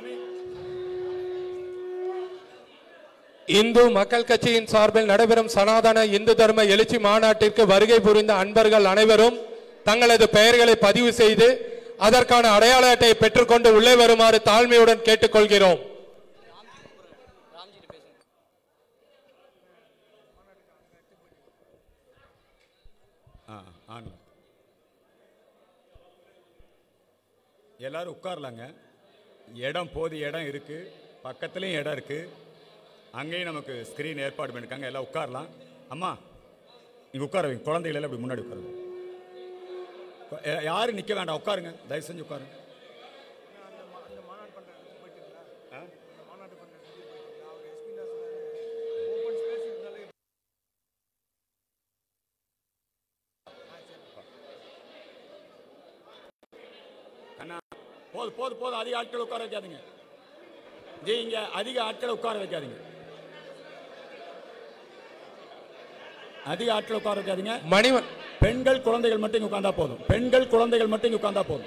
இந்து மக்கள் கட்சியின் சார்பில் நடைபெறும் சனாதன இந்து தர்ம எழுச்சி மாநாட்டிற்கு வருகை புரிந்த அன்பர்கள் அனைவரும் தங்களது பெயர்களை பதிவு செய்து அதற்கான அடையாள அட்டையை பெற்றுக்கொண்டு உள்ளே வருமாறு தாழ்மையுடன் கேட்டுக்கொள்கிறோம் ஆ ஆன் எல்லாரும் உட்காரலாங்க இடம் போதிய இடம் இருக்கு பக்கத்துலேயும் இடம் இருக்கு அங்கேயும் நமக்கு ஸ்க்ரீன் ஏற்பாடு பண்ணிருக்காங்க எல்லாம் உட்காரலாம் அம்மா இங்கே உட்கார வைங்க குழந்தைகள் எல்லாம் இப்படி முன்னாடி உட்காருங்க யா- யாரும் நிற்க வேண்டாம் உட்காருங்க தயவு செஞ்சு உட்காருங்க அண்ணா போதும் போதும் போதும் அதிக ஆட்களை உட்கார வைக்காதீங்க ஜி இங்க அதிக ஆட்களை உட்கார வைக்காதீங்க அதிக ஆட்களை உட்கார வைக்காதீங்க மணிவன் பெண்கள் குழந்தைகள் மட்டும் இங்க உட்கார்ந்தா போதும் பெண்கள் குழந்தைகள் மட்டும் இங்க உட்கார்ந்தா போதும்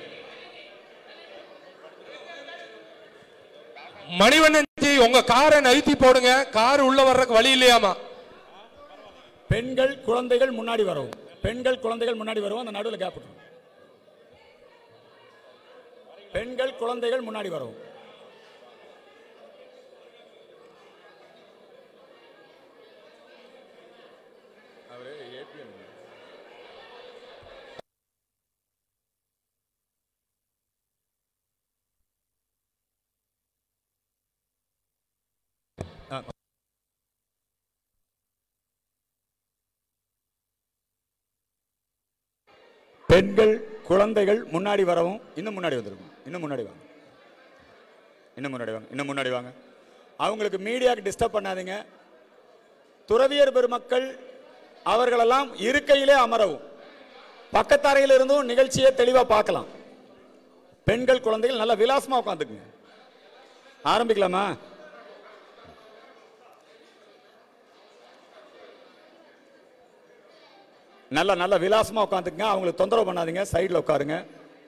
மணிவண்ணன் ஜி உங்க காரை நகர்த்தி போடுங்க கார் உள்ள வர்றதுக்கு வழி இல்லையாமா பெண்கள் குழந்தைகள் முன்னாடி வரவும் பெண்கள் குழந்தைகள் முன்னாடி வரவும் அந்த நடுவில் கேப் விட்டுரும் பெண்கள் குழந்தைகள் முன்னாடி வரவும் பெண்கள் குழந்தைகள் முன்னாடி வரவும் இன்னும் முன்னாடி வந்துருக்கும் இன்னும் முன்னாடி வாங்க இன்னும் முன்னாடி வாங்க இன்னும் முன்னாடி வாங்க அவங்களுக்கு மீடியாக்கு டிஸ்டர்ப் பண்ணாதீங்க துறவியர் பெருமக்கள் அவர்களெல்லாம் இருக்கையிலே அமரவும் பக்கத்தரையில் இருந்தும் நிகழ்ச்சியை தெளிவா பார்க்கலாம் பெண்கள் குழந்தைகள் நல்லா விலாசமா உட்காந்துக்குங்க ஆரம்பிக்கலாமா நல்ல நல்ல விலாசமா உட்காந்துக்குங்க அவங்களுக்கு தொந்தரவு பண்ணாதீங்க சைடுல உட்காருங்க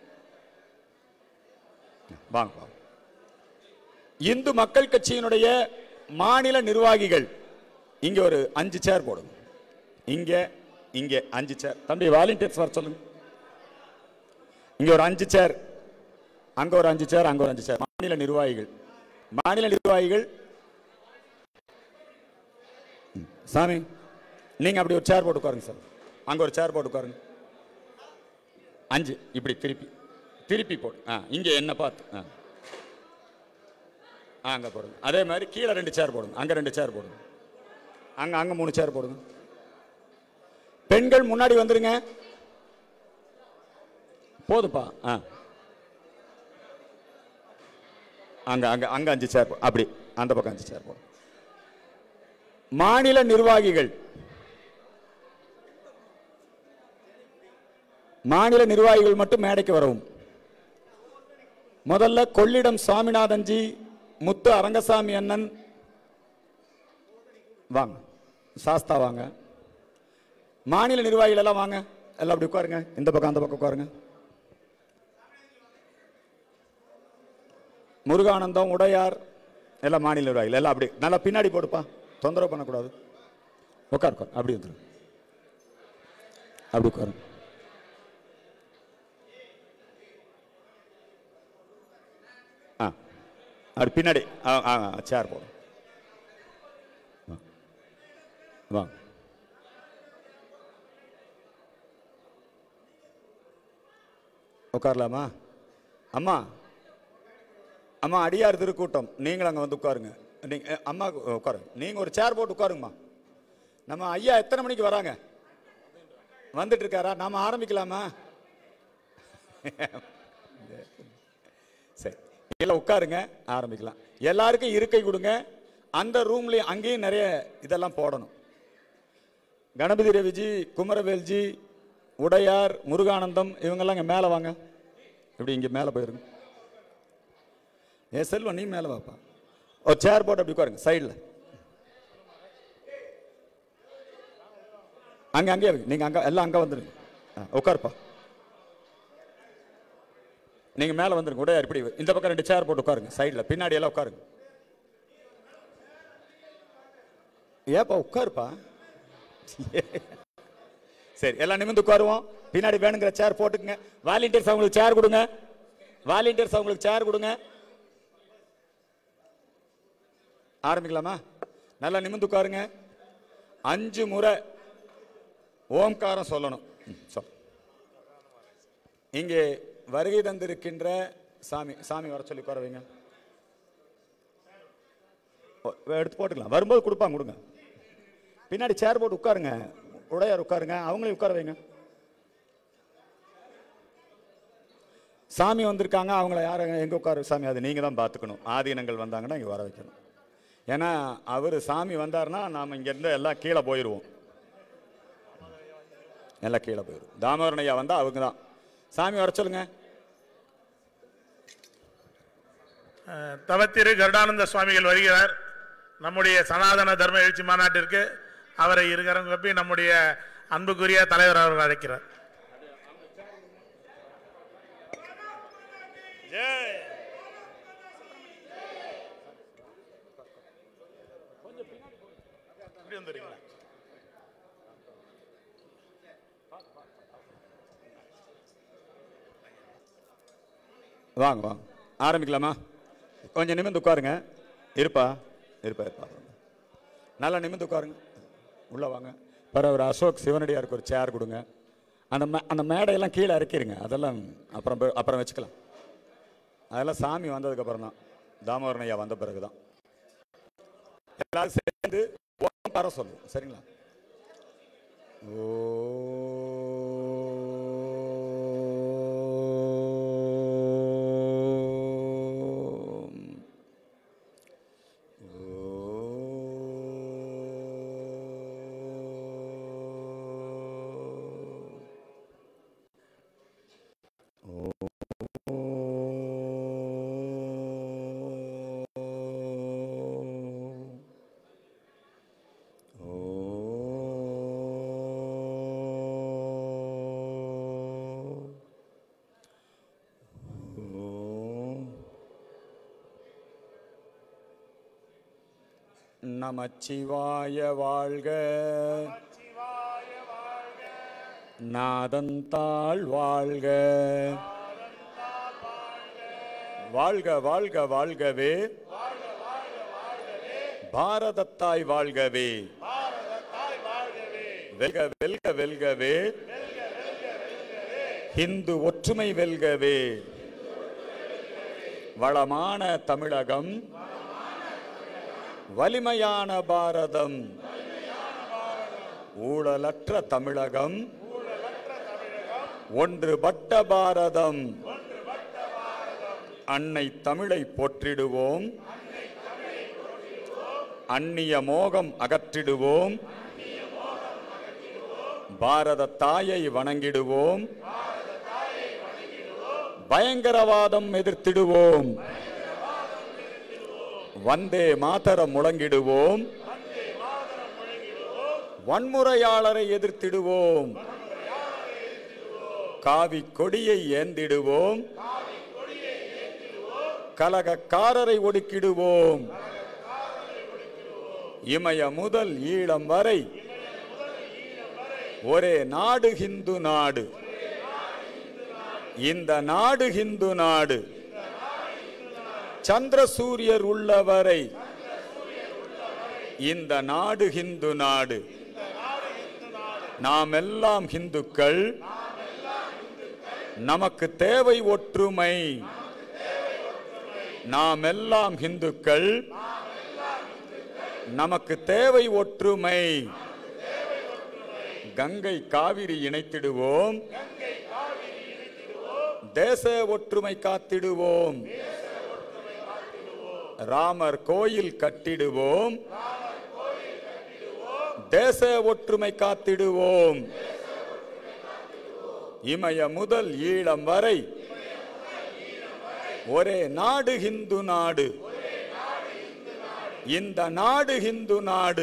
வாங்க வாங்க. இந்து மக்கள் கட்சியினுடைய மாநில நிர்வாகிகள் இங்க ஒரு அஞ்சு சேர் போடுங்க இங்க இங்க அஞ்சு சேர் தம்பி வாலண்டியர்ஸ் வர சொல்லுங்க இங்க ஒரு அஞ்சு சேர் அங்க ஒரு அஞ்சு சேர் அங்க ஒரு அஞ்சு சேர் மாநில நிர்வாகிகள் மாநில நிர்வாகிகள் ம், சாமி நீங்க அப்படி ஒரு சேர் போட்டு உட்காருங்க சார் அங்க ஒரு சேர் போட்டு உட்காருங்க அஞ்சு இப்படி திருப்பி திருப்பி போடு ஆ இங்க என்ன பார்த்து ஆ ஆ, அங்க போடுங்க அதே மாதிரி கீழே ரெண்டு சேர் போடுங்க அங்க ரெண்டு சேர் போடுங்க அங்க அங்க மூணு சேர் போடுங்க பெண்கள் முன்னாடி வந்துருங்க போதுப்பா ஆ அங்க அங்க அங்க அஞ்சு சேர் போ- அப்படி அந்த பக்கம் அஞ்சு சேர் போடும் மாநில நிர்வாகிகள் மாநில நிர்வாகிகள் மட்டும் மேடைக்கு வரவும் முதல்ல கொள்ளிடம் சாமிநாதன்ஜி முத்து அரங்கசாமி அண்ணன் வாங்க சாஸ்தா வாங்க மாநில நிர்வாகிகள் எல்லாம் வாங்க எல்லாம் அப்படி உட்காருங்க இந்த பக்கம் அந்த பக்கம் உட்காருங்க முருகானந்தம் உடையார் எல்லாம் மாநில நிர்வாகிகள் எல்லாம் அப்படி நல்லா பின்னாடி போடுப்பா தொந்தரவு பண்ணக்கூடாது உட்கார் உட்கார் அப்படி வந்துரு அப்படி உட்காருங்க ஆ அப்படி பின்னாடி ஆ ஆ சேர் போடும் வா. வாங்க உட்காரலாமா அம்மா அம்மா அடியார் திருக்கூட்டம் நீங்களும் அங்கே வந்து உட்காருங்க நீங்க அ, அம்மா உட்காருங்க நீங்கள் ஒரு சேர் போட்டு உட்காருங்கம்மா நம்ம ஐயா எத்தனை மணிக்கு வராங்க வந்துட்டு இருக்காரா நாம ஆரம்பிக்கலாமா சரி எல்லாம் உட்காருங்க ஆரம்பிக்கலாம் எல்லாருக்கும் இருக்கை கொடுங்க அந்த ரூம்லயும் அங்கேயும் நிறைய இதெல்லாம் போடணும் கணபதி ரவிஜி குமரவேல்ஜி உடையார் முருகானந்தம் இவங்கெல்லாம் இங்கே மேலே வாங்க இப்படி இங்கே மேலே போயிருங்க ஏ செல்வம் நீ மேலே வாப்பா ஒரு சேர் போட்டு அப்படி உட்காருங்க சைடில் அங்கே அங்கேயே இருக்கு நீங்கள் அங்கே எல்லாம் அங்கே வந்துடுங்க ஆ, உட்காருப்பா நீங்க மேல வந்துருங்க உடையார் இப்படி இந்த பக்கம் ரெண்டு சேர் போட்டு உட்காருங்க சைடுல பின்னாடி எல்லாம் உட்காருங்க ஏப்பா உட்காருப்பா சரி எல்லாம் நிமிந்து உட்காருவோம் பின்னாடி வேணுங்கிற சேர் போட்டுக்குங்க வாலண்டியர்ஸ் அவங்களுக்கு சேர் கொடுங்க வாலண்டியர்ஸ் அவங்களுக்கு சேர் கொடுங்க ஆரம்பிக்கலாமா நல்லா நிமிந்து உட்காருங்க அஞ்சு முறை ஓம்காரம் சொல்லணும் ம், சொல் இங்கே வருகை தந்திருக்கின்ற சாமி சாமி வர சொல்லி உட்கார வைங்க ஓ, எடுத்து போட்டுக்கலாம் வரும்போது கொடுப்பாங்க கொடுங்க பின்னாடி சேர் போட்டு உட்காருங்க உடையார் உட்காருங்க அவங்களையும் உட்கார வைங்க சாமி வந்திருக்காங்க அவங்கள யார எங்க உட்கார சாமி அது நீங்க தான் பார்த்துக்கணும் ஆதீனங்கள் வந்தாங்கன்னா இங்க வர வைக்கணும் ஏன்னா அவர் சாமி வந்தாருன்னா நாம இங்க இருந்து எல்லாம் கீழே போயிடுவோம் எல்லாம் கீழே போயிடும் தாமோதரன் ஐயா வந்தா அவங்க தான் சாமி வர சொல்லுங்க அஹ், தவத்திரு கருடானந்த சுவாமிகள் வருகிறார் நம்முடைய சனாதன தர்ம எழுச்சி மாநாட்டிற்கு அவரை இருகரம் கப்பி நம்முடைய அன்புக்குரிய தலைவர் அவர்கள் அழைக்கிறார் ஜெய். இப்படி வந்துடுறீங்களா? வாங்க வாங்க ஆரம்பிக்கலாமா கொஞ்சம் நிமிந்து உட்காருங்க இருப்பா இருப்பா இருப்பா நல்லா நிமிந்து உட்காருங்க உள்ள வாங்க பிறகு ஒரு அசோக் சிவனடியாருக்கு ஒரு சேர் கொடுங்க அந்த மே- அந்த மேடையெல்லாம் கீழே இறக்கிருங்க அதெல்லாம் அப்புறம் போய்- அப்புறம் வச்சுக்கலாம் அதெல்லாம் சாமி வந்ததுக்கு அப்புறம் தான் தாமோதரன் ஐயா வந்த பிறகு தான் எல்லாரும் சேர்ந்து ஓம் சொல்லு சரிங்களா ஓம் நமச்சிவாய வாழ்க நாதந்தாள் வாழ்க வாழ்க வாழ்க வாழ்கவே பாரதத்தாய் வாழ்கவே வெல்க வெல்க வெல்கவே இந்து ஒற்றுமை வெல்கவே வளமான தமிழகம் வலிமையான பாரதம் ஊழலற்ற தமிழகம் ஒன்றுபட்ட பாரதம் அன்னை தமிழை போற்றிடுவோம் அந்நிய மோகம் அகற்றிடுவோம் பாரத தாயை வணங்கிடுவோம் பயங்கரவாதம் எதிர்த்திடுவோம் வந்தே மாதரம் முழங்கிடுவோம் வன்முறையாளரை எதிர்த்திடுவோம் காவி கொடியை ஏந்திடுவோம் கலகக்காரரை ஒடுக்கிடுவோம் இமய முதல் ஈழம் வரை ஒரே நாடு ஹிந்து நாடு இந்த நாடு ஹிந்து நாடு சந்திர சூரியர் உள்ளவரை இந்த நாடு ஹிந்து நாடு நாம் எல்லாம் ஹிந்துக்கள் நமக்கு தேவை ஒற்றுமை நாம் எல்லாம் ஹிந்துக்கள் நமக்கு தேவை ஒற்றுமை கங்கை காவிரி இணைத்திடுவோம் தேச ஒற்றுமை காத்திடுவோம் ராமர் கோயில் கட்டிடுவோம் தேச ஒற்றுமை காத்திடுவோம் இமய முதல் ஈழம் வரை ஒரே நாடு ஹிந்து நாடு இந்த நாடு ஹிந்து நாடு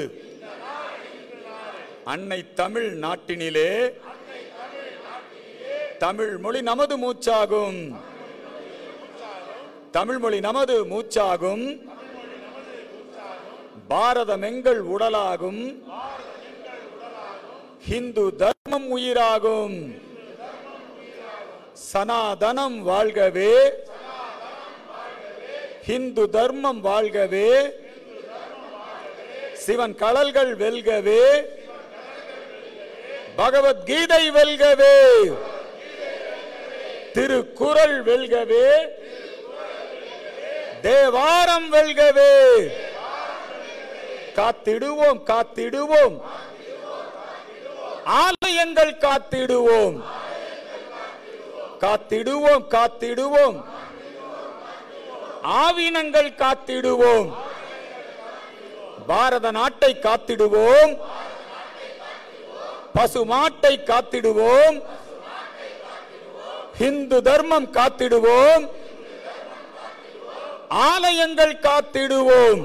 அன்னை தமிழ் நாட்டினிலே தமிழ் மொழி நமது மூச்சாகும் தமிழ் மொழி நமது மூச்சாகும் பாரதம் எங்கள் உடலாகும் ஹிந்து தர்மம் உயிராகும் சனாதனம் வாழ்கவே ஹிந்து தர்மம் வாழ்கவே சிவன் கடல்கள் வெல்கவே பகவத்கீதை வெல்கவே திருக்குறள் வெல்கவே தேவாரம் வெல்கவே காத்திடுவோம் காத்திடுவோம் ஆலயங்கள் காத்திடுவோம் காத்திடுவோம் காத்திடுவோம் ஆவினங்கள் காத்திடுவோம் பாரத நாட்டை காத்திடுவோம் பசு மாட்டை காத்திடுவோம் ஹிந்து தர்மம் காத்திடுவோம் ஆலயங்கள் காத்திடுவோம்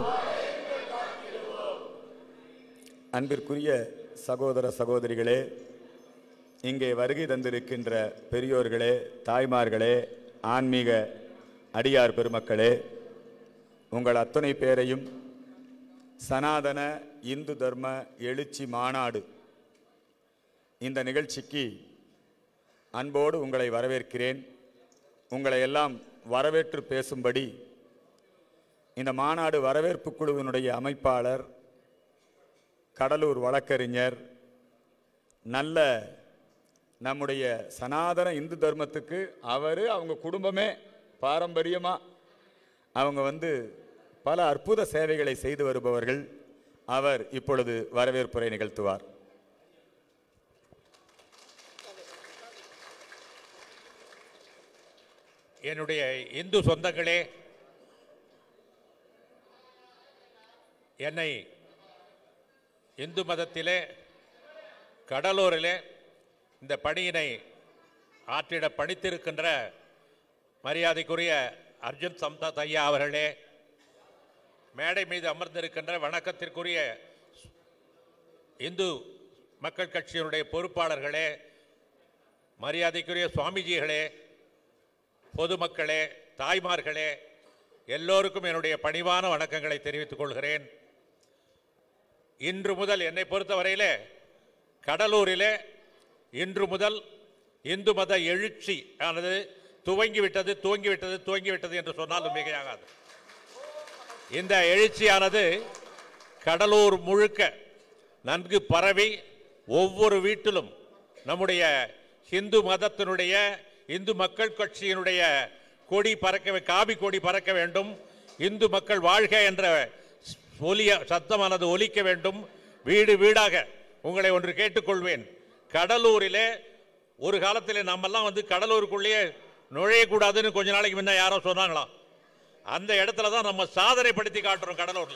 அன்பிற்குரிய சகோதர சகோதரிகளே இங்கே வருகை தந்திருக்கின்ற பெரியோர்களே தாய்மார்களே ஆன்மீக அடியார் பெருமக்களே உங்கள் அத்தனை பேரையும் சனாதன இந்து தர்ம எழுச்சி மாநாடு இந்த நிகழ்ச்சிக்கு அன்போடு உங்களை வரவேற்கிறேன் உங்களை எல்லாம் வரவேற்று பேசும்படி இந்த மாநாடு வரவேற்பு குழுவினுடைய அமைப்பாளர் கடலூர் வழக்கறிஞர் நல்ல நம்முடைய சனாதன இந்து தர்மத்துக்கு அவர் அவங்க குடும்பமே பாரம்பரியமாக அவங்க வந்து பல அற்புத சேவைகளை செய்து வருபவர்கள் அவர் இப்பொழுது வரவேற்புரை நிகழ்த்துவார் என்னுடைய இந்து சொந்தங்களே என்னை இந்து மதத்திலே கடலூரிலே இந்த பணியினை ஆற்றிட பணித்திருக்கின்ற மரியாதைக்குரிய அர்ஜுன் சம்தாத் ஐயா அவர்களே மேடை மீது அமர்ந்திருக்கின்ற வணக்கத்திற்குரிய இந்து மக்கள் கட்சியினுடைய பொறுப்பாளர்களே மரியாதைக்குரிய சுவாமிஜிகளே பொதுமக்களே தாய்மார்களே எல்லோருக்கும் என்னுடைய பணிவான வணக்கங்களை தெரிவித்துக் கொள்கிறேன் இன்று முதல் என்னை பொறுத்தவரையிலே கடலூரிலே இன்று முதல் இந்து மத எழுச்சி ஆனது துவங்கிவிட்டது துவங்கிவிட்டது துவங்கிவிட்டது என்று சொன்னாலும் மிகையாகாது இந்த எழுச்சியானது கடலூர் முழுக்க நன்கு பரவி ஒவ்வொரு வீட்டிலும் நம்முடைய இந்து மதத்தினுடைய இந்து மக்கள் கட்சியினுடைய கொடி பறக்க வே- காவி கொடி பறக்க வேண்டும் இந்து மக்கள் வாழ்க என்ற ஒலிய சத்தமானது ஒலிக்க வேண்டும் வீடு வீடாக உங்களை ஒன்று கேட்டுக்கொள்வேன் கடலூரிலே ஒரு காலத்தில் நம்மெல்லாம் வந்து கடலூருக்குள்ளேயே நுழையக்கூடாதுன்னு கொஞ்ச நாளைக்கு முன்ன யாரோ சொன்னாங்களாம் அந்த இடத்துல தான் நம்ம சாதனைப்படுத்தி காட்டுறோம் கடலூர்ல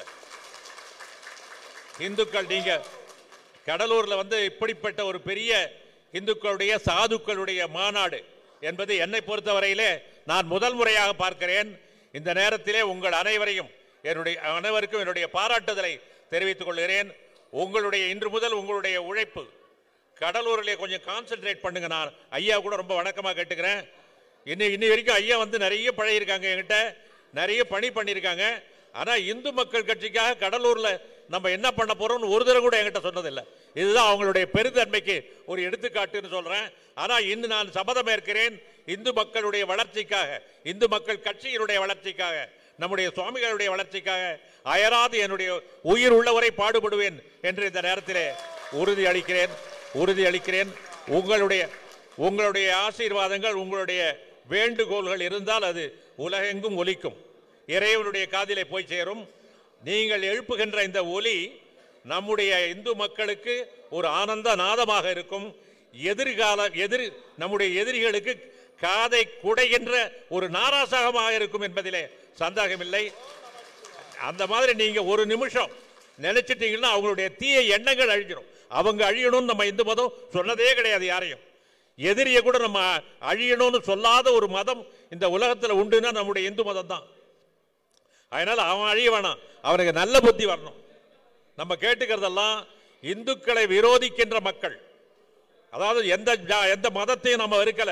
இந்துக்கள் நீங்க கடலூர்ல வந்து இப்படிப்பட்ட ஒரு பெரிய இந்துக்களுடைய சாதுக்களுடைய மாநாடு என்பது என்னை பொறுத்தவரையிலே நான் முதல் முறையாக பார்க்கிறேன் இந்த நேரத்திலே உங்கள் அனைவரையும் என்னுடைய அனைவருக்கும் என்னுடைய பாராட்டுதலை தெரிவித்துக் கொள்கிறேன் உங்களுடைய இன்று முதல் உங்களுடைய உழைப்பு கடலூரிலே கொஞ்சம் கான்சென்ட்ரேட் பண்ணுங்க நான் ஐயா கூட ரொம்ப வணக்கமாக கேட்டுக்கிறேன் இன்னி இன்னி வரைக்கும் ஐயா வந்து நிறைய பழகியிருக்காங்க என்கிட்ட நிறைய பணி பண்ணியிருக்காங்க ஆனால் இந்து மக்கள் கட்சிக்காக கடலூரில் நம்ம என்ன பண்ண போறோம்னு ஒரு தடவை கூட என்கிட்ட சொன்னதில்லை இதுதான் அவங்களுடைய பெருந்தன்மைக்கு ஒரு எடுத்துக்காட்டுன்னு சொல்றேன் ஆனால் இன்று நான் சபதம் ஏற்கிறேன் இந்து மக்களுடைய வளர்ச்சிக்காக இந்து மக்கள் கட்சியினுடைய வளர்ச்சிக்காக நம்முடைய சுவாமிகளுடைய வளர்ச்சிக்காக அயராது என்னுடைய உயிர் உள்ளவரை பாடுபடுவேன் என்று இந்த நேரத்திலே உறுதி அளிக்கிறேன் உறுதி அளிக்கிறேன் உங்களுடைய உங்களுடைய ஆசீர்வாதங்கள் உங்களுடைய வேண்டுகோள்கள் இருந்தால் அது உலகெங்கும் ஒலிக்கும் இறைவனுடைய காதிலே போய் சேரும் நீங்கள் எழுப்புகின்ற இந்த ஒலி நம்முடைய இந்து மக்களுக்கு ஒரு ஆனந்த நாதமாக இருக்கும் எதிர்கால எதிர் நம்முடைய எதிரிகளுக்கு காதை குடைகின்ற ஒரு நாராசகமாக இருக்கும் என்பதிலே சந்தேகமில்லை அந்த மாதிரி நீங்க ஒரு நிமிஷம் நினைச்சிட்டீங்கன்னா அவங்களுடைய தீய எண்ணங்கள் அழிஞ்சிடும் அவங்க அழியணும்னு நம்ம இந்து மதம் சொன்னதே கிடையாது யாரையும் எதிரியை கூட நம்ம அழியணும்னு சொல்லாத ஒரு மதம் இந்த உலகத்தில் உண்டுன்னா நம்முடைய இந்து மதம் தான் அதனால அவன் அழிய வேணாம் அவனுக்கு நல்ல புத்தி வரணும் நம்ம கேட்டுக்கிறதெல்லாம் இந்துக்களை விரோதிக்கின்ற மக்கள் அதாவது எந்த ஜா- எந்த மதத்தையும் நம்ம வெறுக்கல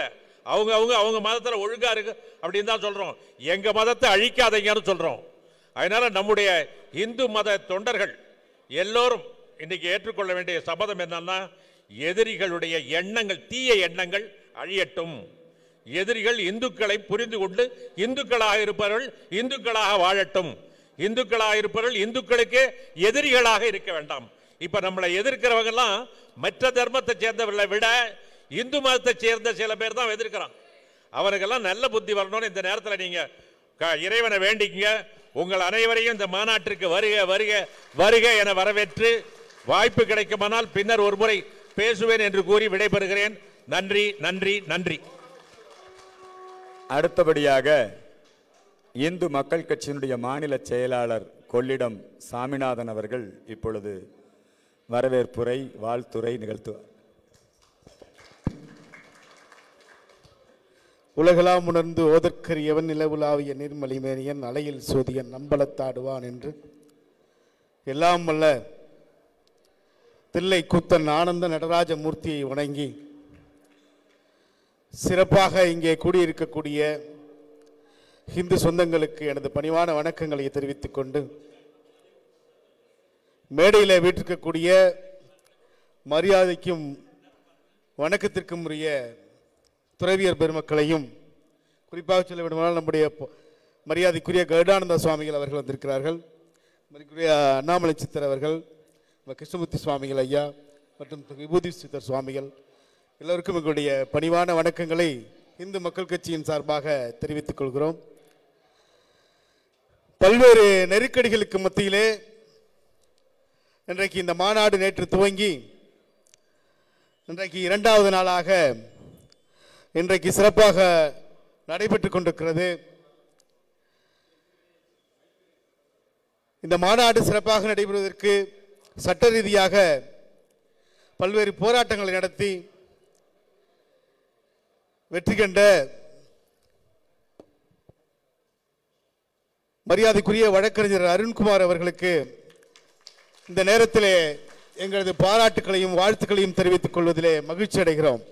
அவங்க அவங்க அவங்க மதத்துல ஒழுங்கா இருக்கு அப்படின்னு தான் சொல்றோம் எங்க மதத்தை அழிக்காதீங்கன்னு சொல்றோம் அதனால நம்முடைய இந்து மத தொண்டர்கள் எல்லோரும் இன்னைக்கு ஏற்றுக்கொள்ள வேண்டிய சபதம் என்னன்னா எதிரிகளுடைய எண்ணங்கள் தீய எண்ணங்கள் அழியட்டும் எதிரிகள் இந்துக்களை புரிந்து கொண்டு இந்துக்களாக இருப்பவர்கள் இந்துக்களாக வாழட்டும் இந்துக்களாக இருப்பவர்கள் இந்துக்களுக்கு எதிரிகளாக இருக்க வேண்டாம் இப்ப நம்மளை எதிர்க்கிறவங்க எல்லாம் மற்ற தர்மத்தை சேர்ந்தவர்களை விட இந்து மதத்தை சேர்ந்த சில பேர் தான் எதிர்க்கிறான் அவனுக்கெல்லாம் நல்ல புத்தி வரணும்னு இந்த நேரத்தில் நீங்க க- இறைவனை வேண்டிக்கங்க உங்கள் அனைவரையும் இந்த மாநாட்டிற்கு வருக வருக வருக என வரவேற்று வாய்ப்பு கிடைக்குமானால் பின்னர் ஒரு முறை பேசுவேன் என்று கூறி விடைபெறுகிறேன் நன்றி நன்றி நன்றி அடுத்தபடியாக இந்து மக்கள் கட்சியினுடைய மாநில செயலாளர் கொள்ளிடம் சாமிநாதன் அவர்கள் இப்பொழுது வரவேற்புரை வாழ்த்துரை நிகழ்த்துவார் உலகெல்லாம் உணர்ந்து ஓதற்கரியவன் நிலவுலாவிய நீர்மலிமேனியன் அலையில் சோதியன் நம்பலத்தாடுவான் என்று எல்லாம் வல்ல தில்லை கூத்தன் ஆனந்த நடராஜ மூர்த்தியை வணங்கி சிறப்பாக இங்கே கூடியிருக்கக்கூடிய இந்து சொந்தங்களுக்கு எனது பணிவான வணக்கங்களை தெரிவித்துக் கொண்டு மேடையில் வீட்டிருக்கக்கூடிய மரியாதைக்கும் வணக்கத்திற்கும் உரிய துறவியர் பெருமக்களையும் குறிப்பாக சொல்ல வேண்டுமானால் நம்முடைய பொ- மரியாதைக்குரிய கருடானந்த சுவாமிகள் அவர்கள் வந்திருக்கிறார்கள் மரியாதைக்குரிய அண்ணாமலை சித்தர் அவர்கள் நம்ம கிருஷ்ணமூர்த்தி சுவாமிகள் ஐயா மற்றும் விபூதி சித்தர் சுவாமிகள் எல்லோருக்கும் எங்களுடைய பணிவான வணக்கங்களை இந்து மக்கள் கட்சியின் சார்பாக தெரிவித்துக் கொள்கிறோம் பல்வேறு நெருக்கடிகளுக்கு மத்தியிலே இன்றைக்கு இந்த மாநாடு நேற்று துவங்கி இன்றைக்கு இரண்டாவது நாளாக இன்றைக்கு சிறப்பாக நடைபெற்றுக் கொண்டிருக்கிறது இந்த மாநாடு சிறப்பாக நடைபெறுவதற்கு சட்ட ரீதியாக பல்வேறு போராட்டங்களை நடத்தி வெற்றி கண்ட மரியாதைக்குரிய வழக்கறிஞர் அருண்குமார் அவர்களுக்கு இந்த நேரத்திலே எங்களது பாராட்டுக்களையும் வாழ்த்துக்களையும் தெரிவித்துக் கொள்வதிலே மகிழ்ச்சி அடைகிறோம்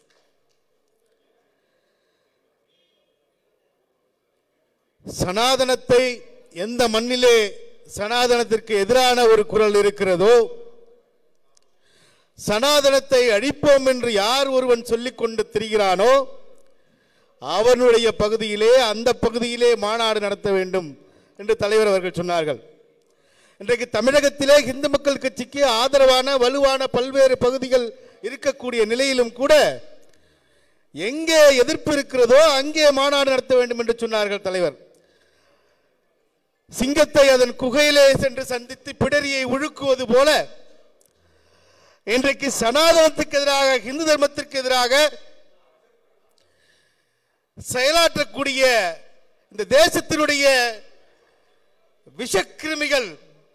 சனாதனத்தை எந்த மண்ணிலே சனாதனத்திற்கு எதிரான ஒரு குரல் இருக்கிறதோ சனாதனத்தை அழிப்போம் என்று யார் ஒருவன் சொல்லிக் கொண்டு திரிகிறானோ அவனுடைய பகுதியிலே அந்த பகுதியிலே மாநாடு நடத்த வேண்டும் என்று தலைவர் அவர்கள் சொன்னார்கள் இன்றைக்கு தமிழகத்திலே இந்து மக்கள் கட்சிக்கு ஆதரவான வலுவான பல்வேறு பகுதிகள் இருக்கக்கூடிய நிலையிலும் கூட எங்கே எதிர்ப்பு இருக்கிறதோ அங்கே மாநாடு நடத்த வேண்டும் என்று சொன்னார்கள் தலைவர் சிங்கத்தை அதன் குகையிலே சென்று சந்தித்து பிடரியை உழுக்குவது போல இன்றைக்கு சனாதனத்துக்கு எதிராக இந்து தர்மத்திற்கு எதிராக செயலாற்றக்கூடிய இந்த தேசத்தினுடைய விஷக்கிருமிகள்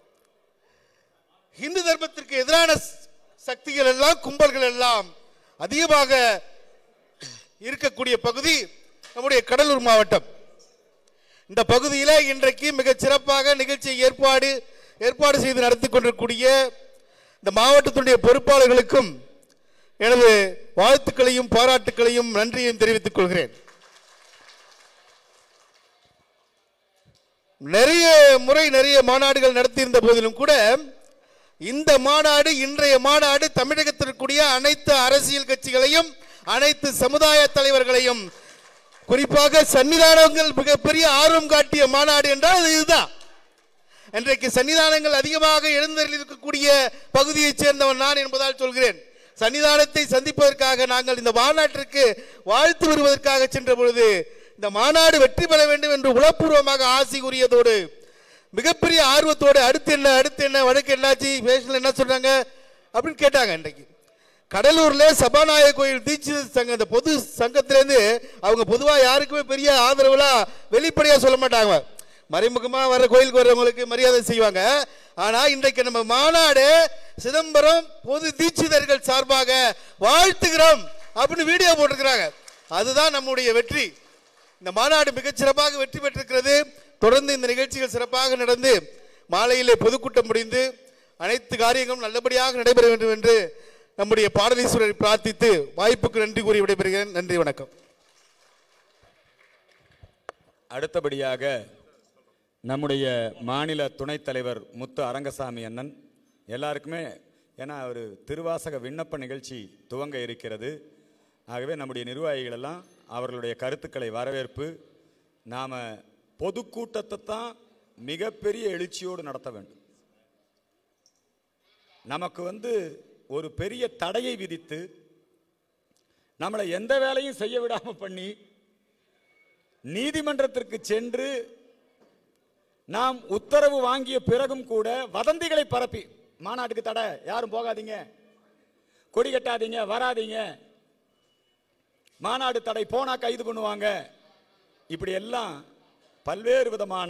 இந்து தர்மத்திற்கு எதிரான சக்திகள் எல்லாம் கும்பல்கள் எல்லாம் அதிகமாக இருக்கக்கூடிய பகுதி நம்முடைய கடலூர் மாவட்டம் இந்த பகுதியில் இன்றைக்கு மிகச் சிறப்பாக நிகழ்ச்சியை ஏற்பாடு ஏற்பாடு செய்து நடத்தி கொண்டிருக்கூடிய இந்த மாவட்டத்தினுடைய பொறுப்பாளர்களுக்கும் எனது வாழ்த்துக்களையும் பாராட்டுக்களையும் நன்றியையும் தெரிவித்துக் கொள்கிறேன் நிறைய முறை நிறைய மாநாடுகள் நடத்தியிருந்த போதிலும் கூட இந்த மாநாடு இன்றைய மாநாடு தமிழகத்திற்குரிய அனைத்து அரசியல் கட்சிகளையும் அனைத்து சமுதாய தலைவர்களையும் குறிப்பாக சன்னிதானங்கள் மிகப்பெரிய ஆர்வம் காட்டிய மாநாடு என்றால் அது இதுதான் இன்றைக்கு சன்னிதானங்கள் அதிகமாக எழுந்தருள் இருக்கக்கூடிய பகுதியைச் சேர்ந்தவன் நான் என்பதால் சொல்கிறேன் சன்னிதானத்தை சந்திப்பதற்காக நாங்கள் இந்த மாநாட்டிற்கு வாழ்த்து வருவதற்காக சென்ற பொழுது இந்த மாநாடு வெற்றி பெற வேண்டும் என்று உளப்பூர்வமாக ஆசை கூறியதோடு மிகப்பெரிய ஆர்வத்தோடு அடுத்து என்ன அடுத்து என்ன வழக்கு என்னாச்சு பேசல என்ன சொல்றாங்க அப்படின்னு கேட்டாங்க இன்றைக்கு கடலூர்ல சபாநாயக கோயில் தீட்சித சங்கம் இந்த பொது சங்கத்திலேருந்து அவங்க பொதுவாக யாருக்குமே பெரிய ஆதரவுலாம் வெளிப்படையாக சொல்ல மாட்டாங்க மறைமுகமா வர கோயிலுக்கு வர்றவங்களுக்கு மரியாதை செய்வாங்க ஆனா இன்றைக்கு நம்ம மாநாடு சிதம்பரம் பொது தீட்சிதர்கள் சார்பாக வாழ்த்துகிறோம் அப்படின்னு வீடியோ போட்டிருக்கிறாங்க அதுதான் நம்முடைய வெற்றி இந்த மாநாடு மிகச் சிறப்பாக வெற்றி பெற்றிருக்கிறது தொடர்ந்து இந்த நிகழ்ச்சிகள் சிறப்பாக நடந்து மாலையிலே பொதுக்கூட்டம் முடிந்து அனைத்து காரியங்களும் நல்லபடியாக நடைபெற வேண்டும் என்று நம்முடைய பாடலீஸ்வரரை பிரார்த்தித்து வாய்ப்புக்கு நன்றி கூறி விடைபெறுகிறேன் நன்றி வணக்கம் அடுத்தபடியாக நம்முடைய மாநில துணைத் தலைவர் முத்து அரங்கசாமி அண்ணன் எல்லாருக்குமே ஏன்னா ஒரு திருவாசக விண்ணப்ப நிகழ்ச்சி துவங்க இருக்கிறது ஆகவே நம்முடைய நிர்வாகிகள் எல்லாம் அவர்களுடைய கருத்துக்களை வரவேற்பு நாம் பொதுக்கூட்டத்தை தான் மிகப்பெரிய எழுச்சியோடு நடத்த வேண்டும் நமக்கு வந்து ஒரு பெரிய தடையை விதித்து நம்மளை எந்த வேலையும் செய்ய விடாம பண்ணி நீதிமன்றத்திற்கு சென்று நாம் உத்தரவு வாங்கிய பிறகும் கூட வதந்திகளை பரப்பி மாநாட்டுக்கு தடை யாரும் போகாதீங்க கொடி கட்டாதீங்க வராதீங்க மாநாடு தடை போனா கைது பண்ணுவாங்க இப்படி எல்லாம் பல்வேறு விதமான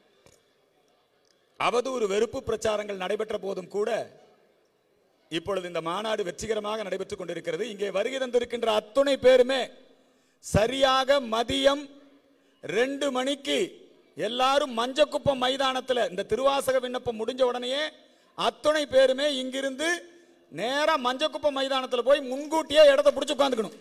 அவதூறு வெறுப்பு பிரச்சாரங்கள் நடைபெற்ற போதும் கூட இப்பொழுது இந்த மாநாடு வெற்றிகரமாக நடைபெற்றுக் கொண்டிருக்கிறது இங்கே வருகை தந்திருக்கின்ற அத்துணை பேருமே சரியாக மதியம் ரெண்டு மணிக்கு எல்லாரும் மஞ்சக்குப்பம் மைதானத்தில் இந்த திருவாசக விண்ணப்பம் முடிஞ்ச உடனேயே அத்துணை பேருமே இங்கிருந்து நேரா மஞ்சக்குப்பம் மைதானத்தில் போய் முன்கூட்டியே இடத்த பிடிச்சு உட்காந்துக்கணும்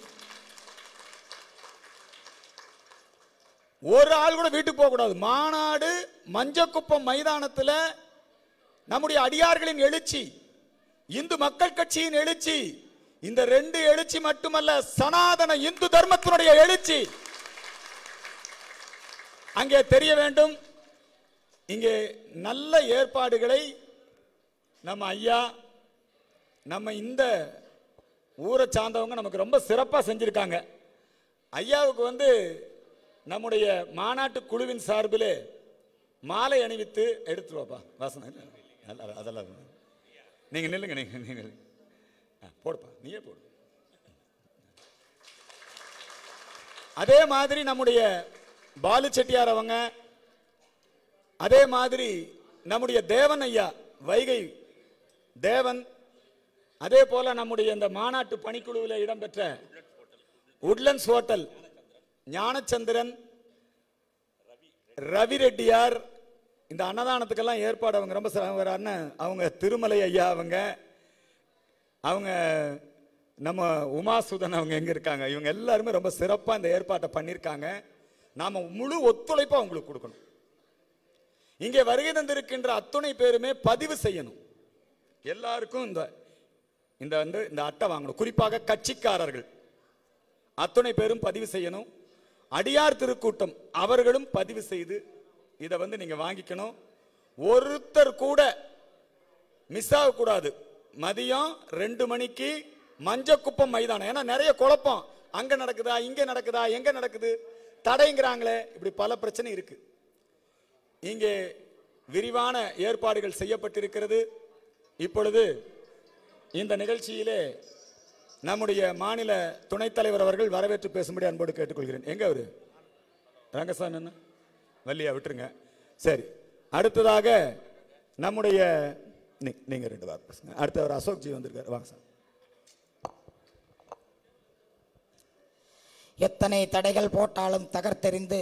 ஒரு ஆள் கூட வீட்டுக்கு போக கூடாது மாநாடு மஞ்சக்குப்பம் மைதானத்தில் நம்முடைய அடியார்களின் எழுச்சி இந்து மக்கள் கட்சியின் எழுச்சி இந்த ரெண்டு எழுச்சி மட்டுமல்ல சனாதன இந்து தர்மத்தினுடைய எழுச்சி அங்கே தெரிய வேண்டும் இங்கே நல்ல ஏற்பாடுகளை நம்ம ஐயா நம்ம இந்த ஊரை சார்ந்தவங்க நமக்கு ரொம்ப சிறப்பாக செஞ்சிருக்காங்க ஐயாவுக்கு வந்து நம்முடைய மாநாட்டு குழுவின் சார்பில் மாலை அணிவித்து எடுத்துருவாப்பா வாசனை அதெல்லாம் அதெல்லாம் நீங்க நில்லுங்க நீங்க நீங்க நில்லுங்க. ஆ, போடுப்பா நீயே போடு அதே மாதிரி நம்முடைய பாலு செட்டியார் அவங்க அதே மாதிரி நம்முடைய தேவன் ஐயா வைகை தேவன் அதே போல நம்முடைய இந்த மாநாட்டு பணிக்குழுவில் இடம்பெற்ற உட்லண்ட்ஸ் ஹோட்டல் ஞானச்சந்திரன் ரவி ரெட்டியார் இந்த அன்னதானத்துக்கெல்லாம் ஏற்பாடு அவங்க ரொம்ப சிற- ஒரு அண்ணன் அவங்க திருமலை ஐயா அவங்க அவங்க நம்ம உமாசுதன் அவங்க எங்க இருக்காங்க இவங்க எல்லாருமே ரொம்ப சிறப்பாக இந்த ஏற்பாட்டை பண்ணியிருக்காங்க நாம முழு ஒத்துழைப்பை அவங்களுக்கு கொடுக்கணும் இங்கே வருகை தந்திருக்கின்ற அத்துணை பேருமே பதிவு செய்யணும் எல்லாருக்கும் இந்த இந்த வந்து இந்த அட்டை வாங்கணும் குறிப்பாக கட்சிக்காரர்கள் அத்துணை பேரும் பதிவு செய்யணும் அடியார் திருக்கூட்டம் அவர்களும் பதிவு செய்து இதை வந்து நீங்க வாங்கிக்கணும் ஒருத்தர் கூட மிஸ் ஆகக்கூடாது மதியம் ரெண்டு மணிக்கு மஞ்சக்குப்பம் மைதானம் ஏன்னா நிறைய குழப்பம் அங்க நடக்குதா இங்க நடக்குதா எங்க நடக்குது தடைங்கிறாங்களே இப்படி பல பிரச்சனை இருக்கு இங்கே விரிவான ஏற்பாடுகள் செய்யப்பட்டிருக்கிறது இப்பொழுது இந்த நிகழ்ச்சியிலே நம்முடைய மாநில துணைத் தலைவர் அவர்கள் வரவேற்று பேசும்படி அன்போடு கேட்டுக்கொள்கிறேன் எங்க அவரு ரங்கசாமி என்ன வள்ளியா விட்டுருங்க சரி அடுத்ததாக நம்முடைய நீ- நீங்க ரெண்டு வார்த்தை பேசுங்க அடுத்தவர் அசோக் ஜி வந்திருக்காரு வாங்க சார் எத்தனை தடைகள் போட்டாலும் தகர்த்தெறிந்து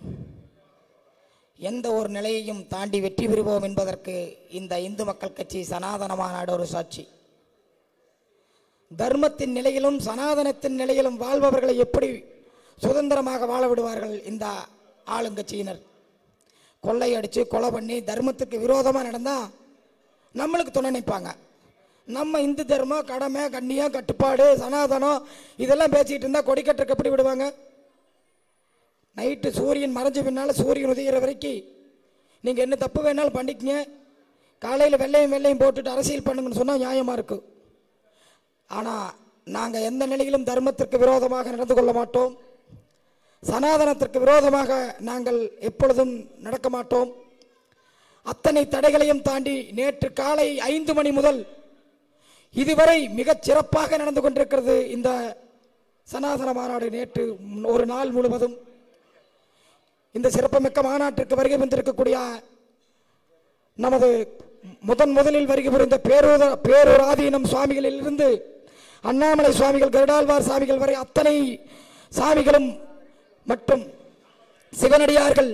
எந்த ஒரு நிலையையும் தாண்டி வெற்றி பெறுவோம் என்பதற்கு இந்த இந்து மக்கள் கட்சி சனாதன மாநாடு ஒரு சாட்சி தர்மத்தின் நிலையிலும் சனாதனத்தின் நிலையிலும் வாழ்பவர்களை எப்படி சுதந்திரமாக வாழ விடுவார்கள் இந்த ஆளுங்கட்சியினர் கொள்ளையடிச்சு கொலை பண்ணி தர்மத்துக்கு விரோதமாக நடந்தால் நம்மளுக்கு துணை நிற்பாங்க நம்ம இந்து தர்மம் கடமை கண்ணியம் கட்டுப்பாடு சனாதனம் இதெல்லாம் பேசிக்கிட்டு இருந்தால் கொடிக்கட்டுக்கு எப்படி விடுவாங்க நைட்டு சூரியன் மறைஞ்ச பின்னால் சூரியன் உதயிற வரைக்கும் நீங்கள் என்ன தப்பு வேணாலும் பண்ணிக்கங்க காலையில் வெள்ளையும் வெள்ளையும் போட்டுட்டு அரசியல் பண்ணுங்கன்னு சொன்னால் நியாயமாக இருக்கும் ஆனால் நாங்கள் எந்த நிலையிலும் தர்மத்திற்கு விரோதமாக நடந்து கொள்ள மாட்டோம் சனாதனத்திற்கு விரோதமாக நாங்கள் எப்பொழுதும் நடக்க மாட்டோம் அத்தனை தடைகளையும் தாண்டி நேற்று காலை ஐந்து மணி முதல் இதுவரை மிகச் சிறப்பாக நடந்து கொண்டிருக்கிறது இந்த சனாதன மாநாடு நேற்று ஒரு நாள் முழுவதும் இந்த சிறப்புமிக்க மாநாட்டிற்கு வருகை வந்திருக்கக்கூடிய நமது முதன் முதலில் வருகை புரிந்த பேரூர பேரூராதீனம் சுவாமிகளில் இருந்து அண்ணாமலை சுவாமிகள் கருடாழ்வார் சாமிகள் வரை அத்தனை சாமிகளும் மற்றும் சிவனடியார்கள்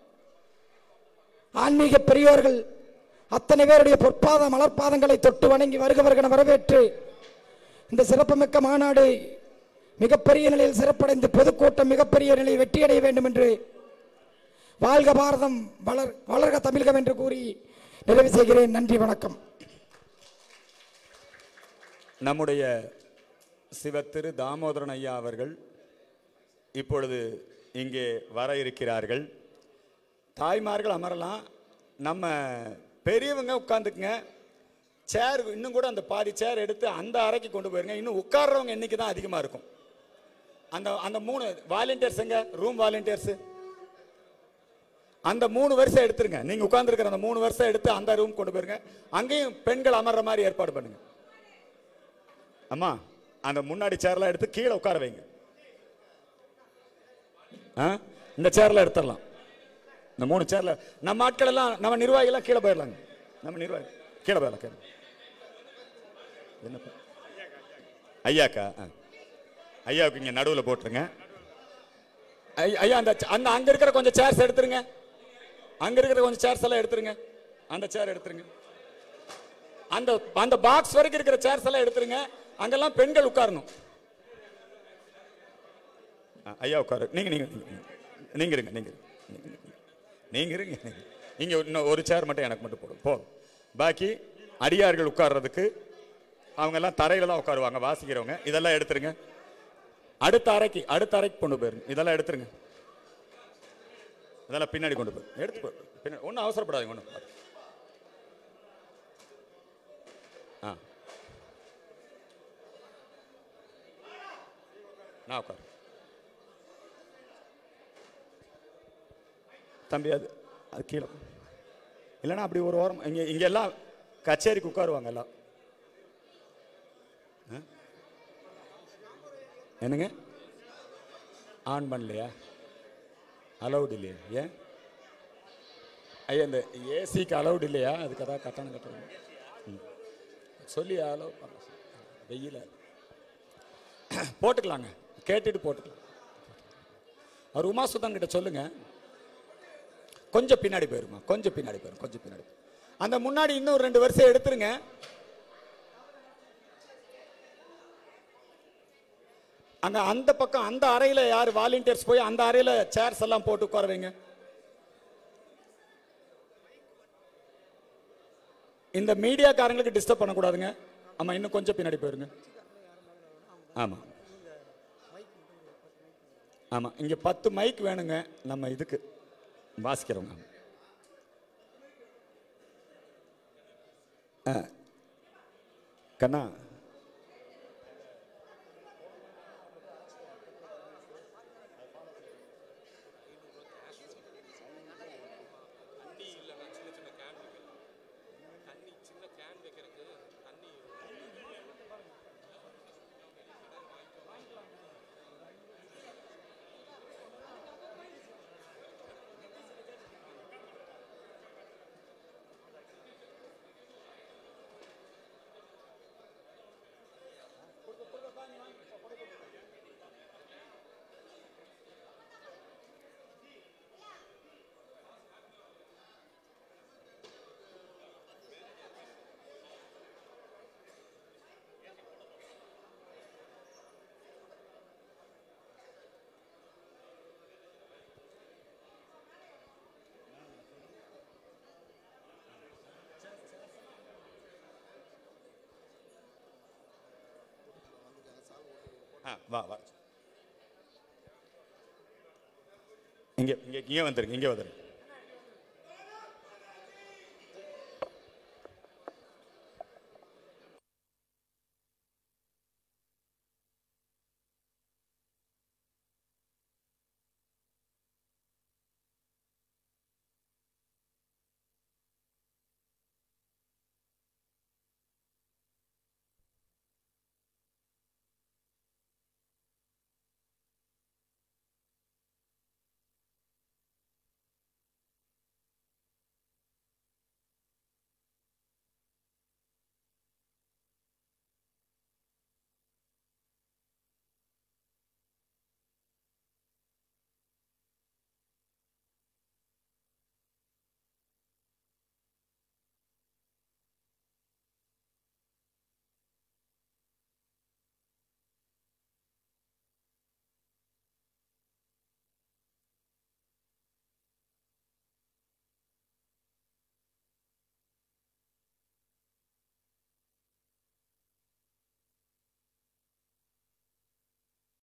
ஆன்மீக பெரியோர்கள் அத்தனை பேருடைய பொற்பாத மலர்பாதங்களை தொட்டு வணங்கி வருக வருகன வரவேற்று இந்த சிறப்புமிக்க மாநாடு மிகப்பெரிய நிலையில் சிறப்படைந்து பொதுக்கூட்டம் மிகப்பெரிய நிலையில் வெற்றியடைய வேண்டும் என்று வாழ்க பாரதம் வளர் வளர்க தமிழகம் என்று கூறி நிறைவு செய்கிறேன் நன்றி வணக்கம் நம்முடைய சிவ திரு தாமோதரன் ஐயா அவர்கள் இப்பொழுது இங்கே வர இருக்கிறார்கள் தாய்மார்கள் அமரலாம் நம்ம பெரியவங்க உட்காந்துக்குங்க சேர் இன்னும் கூட அந்த பாதி சேர் எடுத்து அந்த அறைக்கு கொண்டு போயிருங்க இன்னும் உட்கார்றவங்க எண்ணிக்கை தான் அதிகமாக இருக்கும் அந்த அந்த மூணு வாலண்டியர்ஸ் எங்க ரூம் வாலண்டியர்ஸ் அந்த மூணு வருஷம் எடுத்துருங்க நீங்க உட்கார்ந்துருக்கிற அந்த மூணு வருஷம் எடுத்து அந்த ரூம் கொண்டு போயிருங்க அங்கேயும் பெண்கள் அமர்ற மாதிரி ஏற்பாடு பண்ணுங்க அம்மா அந்த முன்னாடி சேர்லாம் எடுத்து கீழே உட்கார வைங்க ஆ? இந்த சேர்ல எடுத்துடலாம் இந்த மூணு சேர்ல நம்ம ஆட்கள் எல்லாம் நம்ம நிர்வாகி எல்லாம் கீழே போயிடலாங்க நம்ம நிர்வாகி கீழே போயிடலாம் கீழே என்னப்பா ஐயாக்கா ஆ. ஐயாவுக்கு இங்க நடுவில் போட்டுருங்க ஐ- ஐயா அந்த ச- அந்த அங்க இருக்கிற கொஞ்சம் சேர்ஸ் எடுத்துருங்க அங்க இருக்கிற கொஞ்சம் சேர்ஸ் எல்லாம் எடுத்துருங்க அந்த சேர் எடுத்துருங்க அந்த அந்த பாக்ஸ் வரைக்கும் இருக்கிற சேர்ஸ் எல்லாம் எடுத்துருங்க அங்கெல்லாம் பெண்கள் உட்காரணும் ஆ, ஐயா உட்காரு நீங்க நீங்க நீங்க- நீங்க இருங்க நீங்க இருங்க. நீங்க இருங்க நீங்க. நீங்க இன்னும் ஒரு சேர் மட்டும் எனக்கு மட்டும் போடும் போ பாக்கி அடியார்கள் உட்கார்றதுக்கு அவங்க எல்லாம் தரையில தான் உட்காருவாங்க வாசிக்கிறவங்க இதெல்லாம் எடுத்துருங்க அடுத்த அறைக்கு அடுத்த அறைக்கு கொண்டு போயிருங்க இதெல்லாம் எடுத்துருங்க இதெல்லாம் பின்னாடி கொண்டு போய் எடுத்து போ பின்னாடி ஒன்றும் அவசரப்படாதீங்க ஒன்றும் ஆ நான் உட்காரு தம்பி அது அது கீழே இல்லைன்னா அப்படி ஒரு ஓரம் இங்கே இங்கே எல்லாம் கச்சேரிக்கு உட்காருவாங்க எல்லாம் ஆ? என்னங்க ஆன் பண்ணலையா அலௌட் இல்லையா ஏன் ஐயா இந்த ஏசிக்கு அலௌட் இல்லையா அதுக்கு அதான் கட்டணம் கட்டணும் ம். சொல்லி அலோவ் பண்ண வெயில போட்டுக்கலாங்க கேட்டுட்டு போட்டுக்கலாம் அவர் உமாசுதன் கிட்ட சொல்லுங்க கொஞ்சம் பின்னாடி போயிருமா கொஞ்சம் பின்னாடி போயிரும் கொஞ்சம் பின்னாடி போயிரும். அந்த முன்னாடி இன்னும் ரெண்டு வருஷம் எடுத்துருங்க அங்க அந்த பக்கம் அந்த அறையில யார் வாலண்டியர்ஸ் போய் அந்த அறையில சேர்ஸ் எல்லாம் போட்டு உட்கார வைங்க இந்த மீடியாக்காரங்களுக்கு டிஸ்டர்ப் பண்ணக்கூடாதுங்க ஆமா இன்னும் கொஞ்சம் பின்னாடி போயிருங்க ஆமா ஆமா இங்க பத்து மைக் வேணுங்க நம்ம இதுக்கு வாசிக்கிறவங்க ஆ. கண்ணா ஆ வா வா இங்க இங்க இங்கே வந்துருங்க இங்கே வந்துருங்க